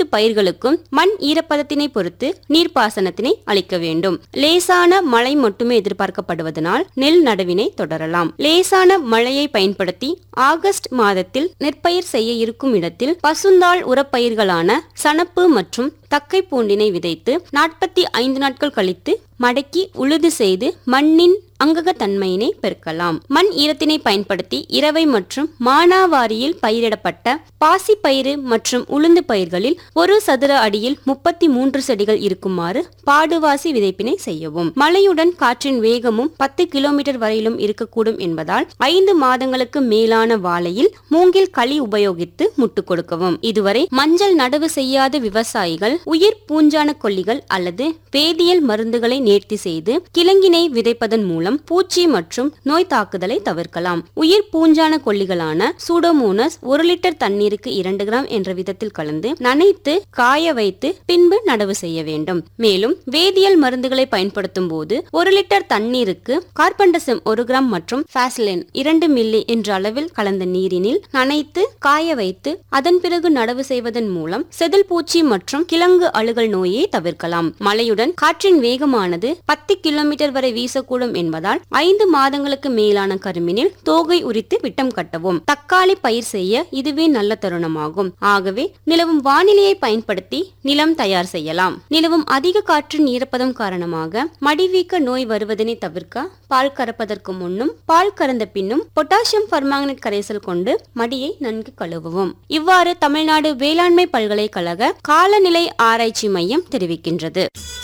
பயிர்களுக்கும் மண் ஈரப்பதத்தினை பொறுத்து நீர்ப்பாசனத்தினை அளிக்க வேண்டும் லேசான மழை மட்டுமே எதிர்பார்க்கப்படுவதனால் நெல் நடவினை தொடரலாம் லேசான மழையை பயன்படுத்தி ஆகஸ்ட் மாதத்தில் நெற்பயிர் செய்ய இருக்கும் இடத்தில் பசுந்தாள் உரப்பயிர்களான சணப்பு மற்றும் தக்கை பூண்டினை விதைத்து நாற்பத்தி ஐந்து நாட்கள் கழித்து மடக்கி உழுது செய்து மண்ணின் அங்கக தன்மையினை பெருக்கலாம் மண் ஈரத்தினை பயன்படுத்தி இரவை மற்றும் மானாவாரியில் பயிரிடப்பட்ட பாசி பயிறு மற்றும் உளுந்து பயிர்களில் ஒரு சதுர அடியில் முப்பத்தி மூன்று செடிகள் இருக்குமாறு பாடுவாசி விதைப்பினை செய்யவும் மழையுடன் காற்றின் வேகமும் பத்து கிலோமீட்டர் வரையிலும் இருக்கக்கூடும் என்பதால் ஐந்து மாதங்களுக்கு மேலான வாழையில் மூங்கில் களி உபயோகித்து முட்டு கொடுக்கவும் இதுவரை மஞ்சள் நடவு செய்யாத விவசாயிகள் உயிர் பூஞ்சான கொல்லிகள் அல்லது வேதியியல் மருந்துகளை நேர்த்தி செய்து கிழங்கினை விதைப்பதன் மூலம் பூச்சி மற்றும் நோய் தாக்குதலை தவிர்க்கலாம் உயிர் பூஞ்சான கொல்லிகளான சூடோமோனஸ் ஒரு லிட்டர் தண்ணீருக்கு இரண்டு கிராம் என்ற விதத்தில் கலந்து நனைத்து காய வைத்து பின்பு நடவு செய்ய வேண்டும் மேலும் வேதியியல் மருந்துகளை பயன்படுத்தும் போது ஒரு லிட்டர் தண்ணீருக்கு கார்பன்டசம் ஒரு கிராம் மற்றும் பாஸ்லின் இரண்டு மில்லி என்ற அளவில் கலந்த நீரினில் நனைத்து காய வைத்து அதன் பிறகு நடவு செய்வதன் மூலம் செதில் பூச்சி மற்றும் கிழங்கு அழுகல் நோயை தவிர்க்கலாம் மழையுடன் காற்றின் வேகமானது பத்து கிலோமீட்டர் வரை வீசக்கூடும் என்பதால் ஐந்து மாதங்களுக்கு மேலான கரும்பினில் தோகை உரித்து விட்டம் கட்டவும் தக்காளி பயிர் செய்ய இதுவே நல்ல தருணமாகும் ஆகவே நிலவும் வானிலையை பயன்படுத்தி நிலம் தயார் செய்யலாம் நிலவும் அதிக காற்றின் ஈரப்பதம் காரணமாக மடிவீக்க நோய் வருவதனை தவிர்க்க பால் கறப்பதற்கு முன்னும் பால் கறந்த பின்னும் பொட்டாசியம் பர்மாங்கனேட் கரைசல் கொண்டு மடியை நன்கு கழுவவும் இவ்வாறு தமிழ்நாடு வேளாண்மை பல்கலைக்கழக காலநிலை ஆராய்ச்சி மையம் தெரிவிக்கின்றது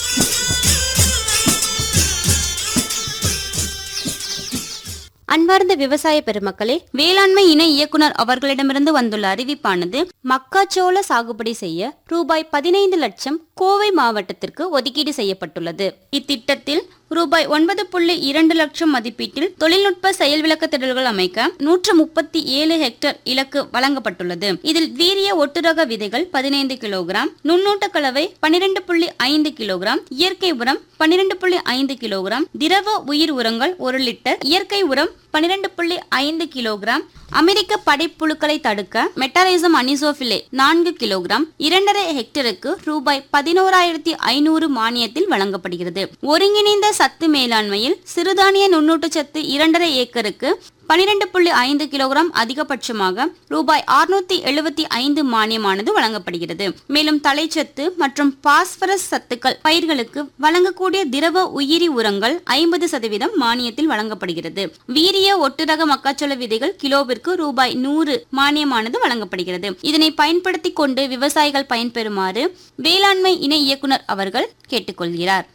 அன்பார்ந்த விவசாய பெருமக்களே வேளாண்மை இணை இயக்குனர் அவர்களிடமிருந்து வந்துள்ள அறிவிப்பானது மக்காச்சோள சாகுபடி செய்ய ரூபாய் பதினைந்து லட்சம் கோவை மாவட்டத்திற்கு ஒதுக்கீடு செய்யப்பட்டுள்ளது இத்திட்டத்தில் ரூபாய் ஒன்பது புள்ளி இரண்டு லட்சம் மதிப்பீட்டில் தொழில்நுட்ப செயல் விளக்க திடல்கள் அமைக்க நூற்று முப்பத்தி ஏழு ஹெக்டேர் இலக்கு வழங்கப்பட்டுள்ளது இதில் வீரிய ஒட்டுரக விதைகள் பதினைந்து கிலோகிராம் நுண்ணூட்ட கலவை பனிரெண்டு புள்ளி ஐந்து கிலோகிராம் இயற்கை உரம் பன்னிரண்டு புள்ளி ஐந்து கிலோகிராம் திரவ உயிர் உரங்கள் ஒரு லிட்டர் இயற்கை உரம் பன்னிரண்டு புள்ளி ஐந்து கிலோகிராம் அமெரிக்க படைப்புழுக்களை தடுக்க மெட்டாரைசம் அனிசோபிலே நான்கு கிலோகிராம் இரண்டரை ஹெக்டருக்கு ரூபாய் பதினோராயிரத்தி ஐநூறு மானியத்தில் வழங்கப்படுகிறது ஒருங்கிணைந்த சத்து மேலாண்மையில் சிறுதானிய நுண்ணூட்டச்சத்து இரண்டரை ஏக்கருக்கு பனிரெண்டு புள்ளி ஐந்து கிலோகிராம் அதிகபட்சமாக ரூபாய் அறுநூத்தி எழுபத்தி ஐந்து மானியமானது வழங்கப்படுகிறது மேலும் தலைச்சத்து மற்றும் பாஸ்பரஸ் சத்துக்கள் பயிர்களுக்கு வழங்கக்கூடிய திரவ உயிரி உரங்கள் ஐம்பது சதவீதம் மானியத்தில் வழங்கப்படுகிறது வீரிய ஒட்டுரக மக்காச்சோள விதைகள் கிலோவிற்கு ரூபாய் நூறு மானியமானது வழங்கப்படுகிறது இதனை பயன்படுத்தி கொண்டு விவசாயிகள் பயன்பெறுமாறு வேளாண்மை இணை இயக்குனர் அவர்கள் கேட்டுக்கொள்கிறார்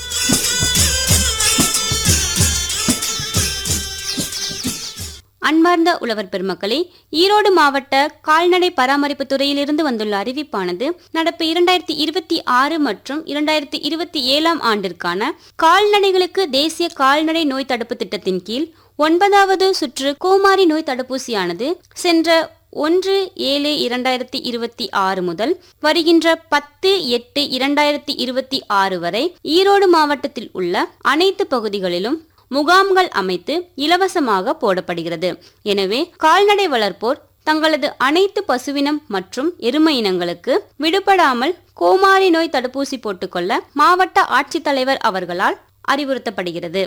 அன்பார்ந்த உழவர் பெருமக்களே ஈரோடு மாவட்ட கால்நடை பராமரிப்பு துறையிலிருந்து வந்துள்ள அறிவிப்பானது நடப்பு இரண்டாயிரத்தி இருபத்தி ஆறு மற்றும் இரண்டாயிரத்தி இருபத்தி ஏழாம் ஆண்டிற்கான கால்நடைகளுக்கு தேசிய கால்நடை நோய் தடுப்பு திட்டத்தின் கீழ் ஒன்பதாவது சுற்று கோமாரி நோய் தடுப்பூசியானது சென்ற ஒன்று ஏழு இரண்டாயிரத்தி இருபத்தி ஆறு முதல் வருகின்ற பத்து எட்டு இரண்டாயிரத்தி இருபத்தி ஆறு வரை ஈரோடு மாவட்டத்தில் உள்ள அனைத்து பகுதிகளிலும் முகாம்கள் அமைத்து இலவசமாக போடப்படுகிறது எனவே கால்நடை வளர்ப்போர் தங்களது அனைத்து பசுவினம் மற்றும் எருமை இனங்களுக்கு விடுபடாமல் கோமாரி நோய் தடுப்பூசி போட்டுக்கொள்ள மாவட்ட ஆட்சித்தலைவர் அவர்களால் அறிவுறுத்தப்படுகிறது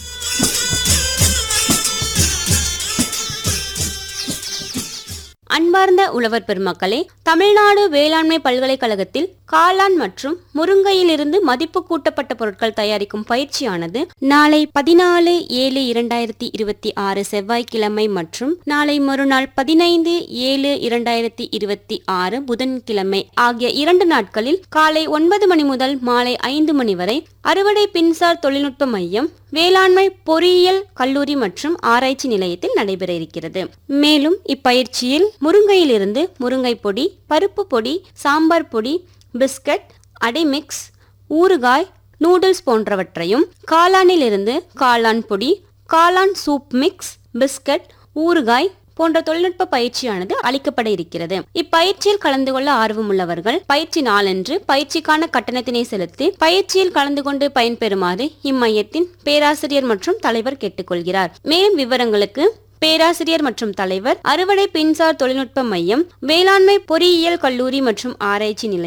அன்பார்ந்த உழவர் பெருமக்களே தமிழ்நாடு வேளாண்மை பல்கலைக்கழகத்தில் காளான் மற்றும் முருங்கையிலிருந்து மதிப்பு கூட்டப்பட்ட பொருட்கள் தயாரிக்கும் பயிற்சியானது நாளை பதினாலு ஏழு இரண்டாயிரத்தி இருபத்தி ஆறு செவ்வாய்க்கிழமை மற்றும் நாளை மறுநாள் பதினைந்து ஏழு இரண்டாயிரத்தி இருபத்தி ஆறு புதன்கிழமை ஆகிய இரண்டு நாட்களில் காலை ஒன்பது மணி முதல் மாலை ஐந்து மணி வரை அறுவடை பின்சார் தொழில்நுட்ப மையம் வேளாண்மை பொறியியல் கல்லூரி மற்றும் ஆராய்ச்சி நிலையத்தில் நடைபெற இருக்கிறது மேலும் இப்பயிற்சியில் முருங்கையிலிருந்து முருங்கை பொடி பருப்பு பொடி சாம்பார் பொடி பிஸ்கட் அடைமிக்ஸ் ஊறுகாய் நூடுல்ஸ் போன்றவற்றையும் காளானிலிருந்து காளான் பொடி காளான் சூப் மிக்ஸ் பிஸ்கட் ஊறுகாய் போன்ற தொழில்நுட்ப பயிற்சியானது அளிக்கப்பட இருக்கிறது இப்பயிற்சியில் கலந்து கொள்ள ஆர்வமுள்ளவர்கள் பயிற்சி நாளன்று பயிற்சிக்கான கட்டணத்தினை செலுத்தி பயிற்சியில் கலந்து கொண்டு பயன்பெறுமாறு இம்மையத்தின் பேராசிரியர் மற்றும் தலைவர் கேட்டுக்கொள்கிறார் மேலும் விவரங்களுக்கு பேராசிரியர் மற்றும் தலைவர் அறுவடை பின்சார் தொழில்நுட்ப மையம் வேளாண்மை பொறியியல் கல்லூரி மற்றும் ஆராய்ச்சி நிலையம்